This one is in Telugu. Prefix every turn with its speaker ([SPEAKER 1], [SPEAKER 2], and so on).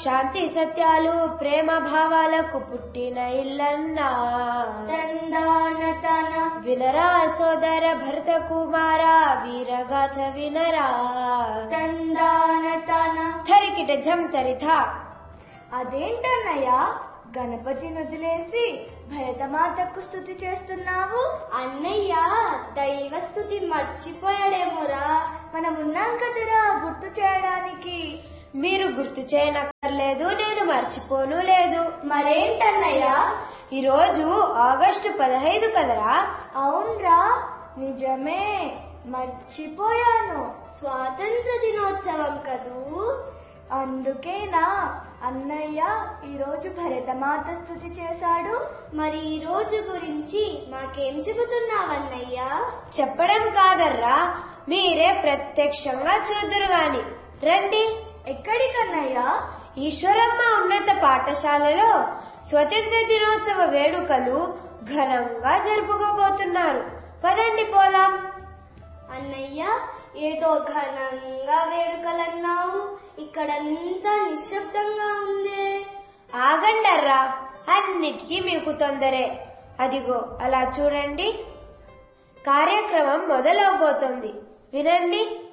[SPEAKER 1] శాంతి సత్యాలు ప్రేమ భావాలకు పుట్టిన ఇల్లన్నా
[SPEAKER 2] తందాన తన
[SPEAKER 1] వినరా సోదర భరత కుమార వీరగాథ వినరా
[SPEAKER 2] తందాన తన
[SPEAKER 1] థరికిట జం తరిథ
[SPEAKER 2] అదేంటన్నయ్య గణపతిని వదిలేసి భరతమాతకు స్థుతి చేస్తున్నావు అన్నయ్య దైవ స్థుతి మర్చిపోయాడేమోరా మనం ఉన్నాం కదరా గుర్తు చేయడానికి
[SPEAKER 1] మీరు గుర్తు చేయనక్కర్లేదు నేను మర్చిపోను లేదు
[SPEAKER 2] మరేంటన్నయ్య
[SPEAKER 1] ఈ రోజు ఆగస్టు పదహైదు కదరా
[SPEAKER 2] అవునరా నిజమే మర్చిపోయాను స్వాతంత్ర దినోత్సవం కదూ అందుకేనా అన్నయ్య ఈరోజు భరతమాత స్థుతి చేశాడు మరి ఈ రోజు గురించి మాకేం చెబుతున్నావన్నయ్య
[SPEAKER 1] చెప్పడం కాదర్రా మీరే ప్రత్యక్షంగా చూదురు గాని రండి
[SPEAKER 2] ఎక్కడికన్నయ్య
[SPEAKER 1] ఈశ్వరమ్మ ఉన్నత పాఠశాలలో స్వతంత్ర దినోత్సవ వేడుకలు ఘనంగా జరుపుకోబోతున్నారు పదండి పోదాం
[SPEAKER 2] అన్నయ్య ఏదో ఘనంగా వేడుకలన్నావు ఇక్కడంతా నిశ్శబ్దంగా ఉందే
[SPEAKER 1] ఆగండర్రా అన్నిటికీ మీకు తొందరే అదిగో అలా చూడండి కార్యక్రమం మొదలవబోతోంది వినండి